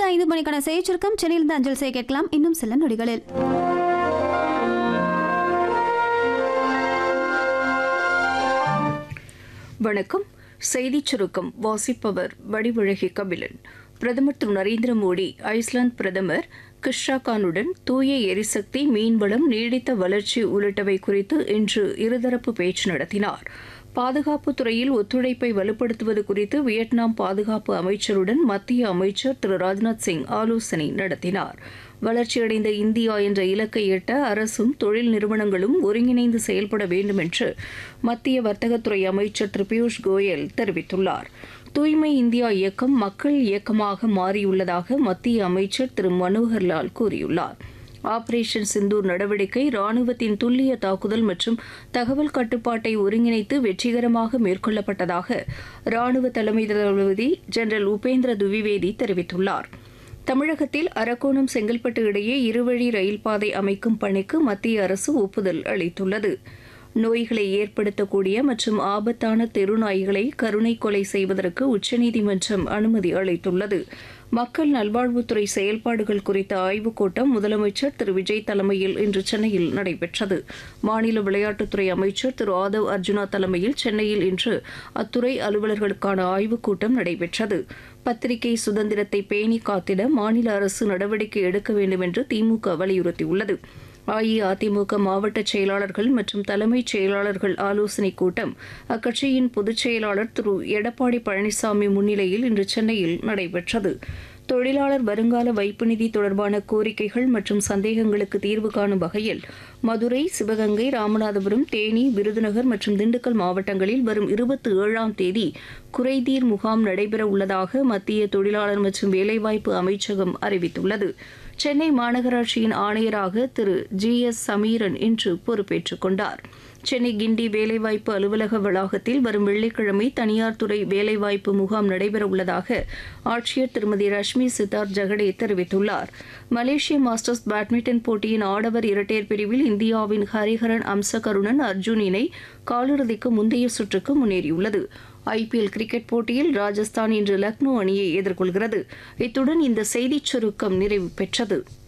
தொடர்ந்து ஐந்து மணிக்கான செய்திச்சுருக்கம் சென்னையிலிருந்து அஞ்சல் செய்ய கேட்கலாம் இன்னும் சில நொடிகளில் வணக்கம் செய்திச் சுருக்கம் வாசிப்பவர் வடிவழகி கபிலன் பிரதமர் திரு நரேந்திர மோடி ஐஸ்லாந்து பிரதமர் கிஷ்ராகானுடன் தூய எரிசக்தி மீன்வளம் நீடித்த வளர்ச்சி உள்ளிட்டவை குறித்து இன்று இருதரப்பு பேச்சு நடத்தினார் பாதுகாப்பு துறையில் ஒத்துழைப்பை வலுப்படுத்துவது குறித்து வியட்நாம் பாதுகாப்பு அமைச்சருடன் மத்திய அமைச்சர் திரு ராஜ்நாத் சிங் ஆலோசனை நடத்தினார் வளர்ச்சியடைந்த இந்தியா என்ற இலக்கை எட்ட அரசும் தொழில் நிறுவனங்களும் ஒருங்கிணைந்து செயல்பட வேண்டும் என்று மத்திய வர்த்தகத்துறை அமைச்சர் திரு பியூஷ் கோயல் தெரிவித்துள்ளார் தூய்மை இந்தியா இயக்கம் மக்கள் இயக்கமாக மாறியுள்ளதாக மத்திய அமைச்சர் திரு மனோகர்லால் கூறியுள்ளார் ஆபரேஷன் சிந்தூர் நடவடிக்கை ராணுவத்தின் துல்லிய தாக்குதல் மற்றும் தகவல் கட்டுப்பாட்டை ஒருங்கிணைத்து வெற்றிகரமாக மேற்கொள்ளப்பட்டதாக ராணுவ தலைமை தளபதி ஜெனரல் உபேந்திர துவிவேதி தெரிவித்துள்ளார் தமிழகத்தில் அரக்கோணம் செங்கல்பட்டு இடையே இருவழி ரயில் பாதை அமைக்கும் பணிக்கு மத்திய அரசு ஒப்புதல் அளித்துள்ளது நோய்களை ஏற்படுத்தக்கூடிய மற்றும் ஆபத்தான தெருநாய்களை கருணை கொலை செய்வதற்கு உச்சநீதிமன்றம் அனுமதி அளித்துள்ளது மக்கள் நல்வாழ்வுத்துறை செயல்பாடுகள் குறித்த ஆய்வுக் கூட்டம் முதலமைச்சர் திரு விஜய் தலைமையில் இன்று சென்னையில் நடைபெற்றது மாநில விளையாட்டுத்துறை அமைச்சர் திரு ஆதவ் அர்ஜுனா தலைமையில் சென்னையில் இன்று அத்துறை அலுவலர்களுக்கான ஆய்வுக் கூட்டம் நடைபெற்றது பத்திரிகை சுதந்திரத்தை பேணி காத்திட மாநில அரசு நடவடிக்கை எடுக்க வேண்டும் என்று திமுக வலியுறுத்தியுள்ளது அஇஅதிமுக மாவட்ட செயலாளர்கள் மற்றும் தலைமைச் செயலாளர்கள் ஆலோசனைக் கூட்டம் அக்கட்சியின் பொதுச் செயலாளர் திரு எடப்பாடி பழனிசாமி முன்னிலையில் இன்று சென்னையில் நடைபெற்றது தொழிலாளர் வருங்கால வைப்பு நிதி தொடர்பான கோரிக்கைகள் மற்றும் சந்தேகங்களுக்கு தீர்வு காணும் வகையில் மதுரை சிவகங்கை ராமநாதபுரம் தேனி விருதுநகர் மற்றும் திண்டுக்கல் மாவட்டங்களில் வரும் இருபத்தி ஏழாம் தேதி குறைதீர் முகாம் நடைபெற உள்ளதாக மத்திய தொழிலாளர் மற்றும் வேலைவாய்ப்பு அமைச்சகம் அறிவித்துள்ளது சென்னை மாநகராட்சியின் ஆணையராக திரு ஜி எஸ் சமீரன் இன்று பொறுப்பேற்றுக் கொண்டார் சென்னை கிண்டி வேலைவாய்ப்பு அலுவலக வளாகத்தில் வரும் வெள்ளிக்கிழமை தனியார் துறை வேலைவாய்ப்பு முகாம் நடைபெறவுள்ளதாக ஆட்சியர் திருமதி ரஷ்மி சித்தார்த் ஜெகடே தெரிவித்துள்ளார் மலேசிய மாஸ்டர்ஸ் பேட்மிண்டன் போட்டியின் ஆடவர் இரட்டையர் பிரிவில் இந்தியாவின் ஹரிஹரன் அம்சகருணன் அர்ஜுன் இணை காலிறுதிக்கு முந்தைய சுற்றுக்கு முன்னேறியுள்ளது ஐபிஎல் கிரிக்கெட் போட்டியில் ராஜஸ்தான் இன்று லக்னோ அணியை எதிர்கொள்கிறது இத்துடன் இந்த செய்திச் சுருக்கம் நிறைவு பெற்றது